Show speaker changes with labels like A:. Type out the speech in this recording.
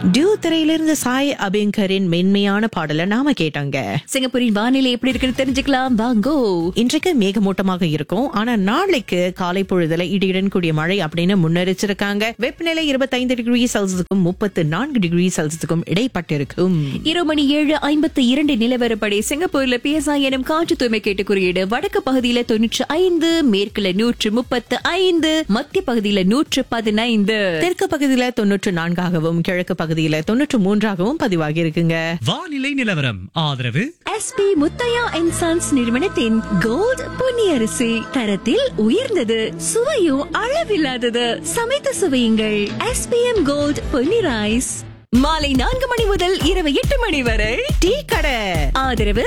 A: due திரையிலிருந்து Sai அபிங்கரின் மென்மையான பாடலை நாம கேட்டாங்க
B: சிங்கப்பூரின் வானிலை எப்படி இருக்குன்னு தெரிஞ்சுக்கலாம் வாங்கோ
A: இன்றைக்கு மேகமூட்டமாக இருக்கும் ஆனா நாளைக்கு காலை பொழுதுல இடியுடன் கூடிய மழை அப்படின்னு முன்னெரிச்சிருக்காங்க வெப்பநிலை இருபத்தைந்து டிகிரி செல்சியஸுக்கும் முப்பத்து நான்கு டிகிரி செல்சியஸுக்கும் இடைப்பட்டிருக்கும்
B: இரவு மணி ஏழு ஐம்பத்தி இரண்டு நிலவரப்படி சிங்கப்பூர்ல பிஎஸ்ஐ எனும் காற்று தூய்மை கேட்டு குறியீடு வடக்கு பகுதியில தொன்னூற்று ஐந்து மேற்குல நூற்று முப்பத்து ஐந்து மத்திய பகுதியில நூற்று பதினைந்து
A: தெற்கு பகுதியில தொன்னூற்று நான்காகவும் கிழக்கு பகுதியில தொன்னூற்று மூன்றாகவும் பதிவாகி இருக்குங்க
C: வானிலை நிலவரம் ஆதரவு
B: எஸ்பி முத்தையா அண்ட் சன்ஸ் நிறுவனத்தின் கோல்ட் பொன்னியரிசி தரத்தில் உயர்ந்தது சுவையும் அளவில்லாதது சமைத்து சுவையுங்கள் எஸ்பிஎம் கோல்ட் பொன்னி ரைஸ் மாலை நான்கு மணி முதல் இரவு எட்டு மணி வரை
A: டீ கடை
B: ஆதரவு